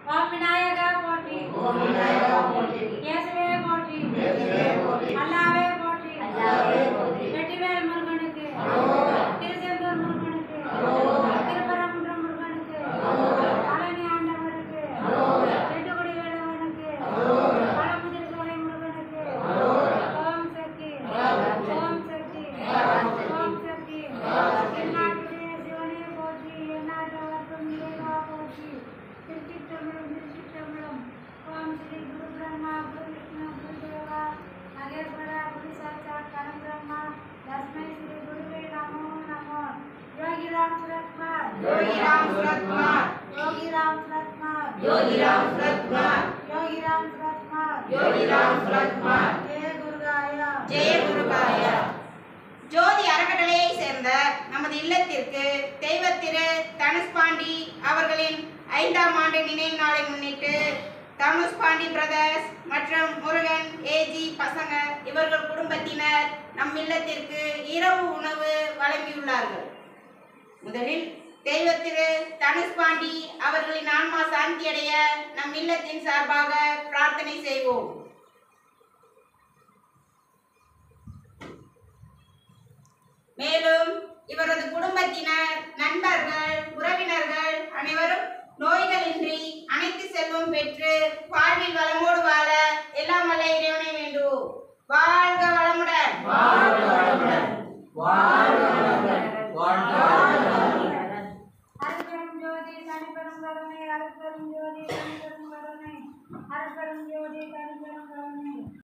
ஓம் விநாயகா போற்றி ஓம் விநாயகா போற்றி இயேசுவே போற்றி இயேசுவே போற்றி அல்லாவே போற்றி அல்லாவே போற்றி வெற்றிவேல் முருகனுக்கு அரோகரா. திருச்செந்தூர் முருகனுக்கு அரோகரா. திருப்பரங்குன்றம் முருகனுக்கு அரோகரா. பழனி ஆண்டவருக்கு அரோகரா. ரெட்டுக்குடி வேலவனுக்கு அரோகரா. பழமுதிர் சோலை முருகனுக்கு அரோகரா. ஓம் சக்தி பராசக்தி. ஓம் சக்தி பராசக்தி. ஓம் சக்தி பராசக்தி. எந்நாட்டுடைய சிவனே போற்றி எந்நாட்டவர்க்கும் இறைவா போற்றி திருச்சிற்றம்பலம் திருச்சிற்றம்பலம் ஓம் ஸ்ரீ குரு பிரம்மா குரு விஷ்ணு குரு தேவா மகேஸ்வரா குரு சாட்சாத் பரம் பிரம்மா தஸ்மை ஸ்ரீ குருவே நமோ நமோ யோகிராம் சுரத்குமார் யோகிராம் சுரத்குமார். யோகிராம் சுரத்குமார் யோகிராம் சுரத்குமார். யோகிராம் சுரத்குமார் யோகிராம் சுரத்குமார். ஜெய குருகாயா ஜெய குருகாய ஜோதி அறக்கட்டளையை சேர்ந்த நமது இல்லத்திற்கு தெய்வ திரு தனுஷ் பாண்டி அவர்களின் ஐந்தாம் ஆண்டு நினைவு நாளை முன்னிட்டு தனுஷ் பாண்டி பிரதர்ஸ் மற்றும் முருகன் ஏஜி பசங்க இவர்கள் குடும்பத்தினர் நம் இல்லத்திற்கு இரவு உணவு வழங்கியுள்ளார்கள் முதலில் தெய்வ திரு தனுஷ் பாண்டி அவர்களின் ஆன்மா சாந்தி அடைய நம் இல்லத்தின் சார்பாக பிரார்த்தனை செய்வோம் மேலும் இவரது குடும்பத்தினர் நண்பர்கள் உறவினர்கள் அனைவரும் நோய்களின்றி அனைத்து செல்வம் பெற்று வாழ்வில் வளமோடு வாழ எல்லாம் வல்ல இறைவனை வேண்டுவோம் வாழ்க வளமுடன்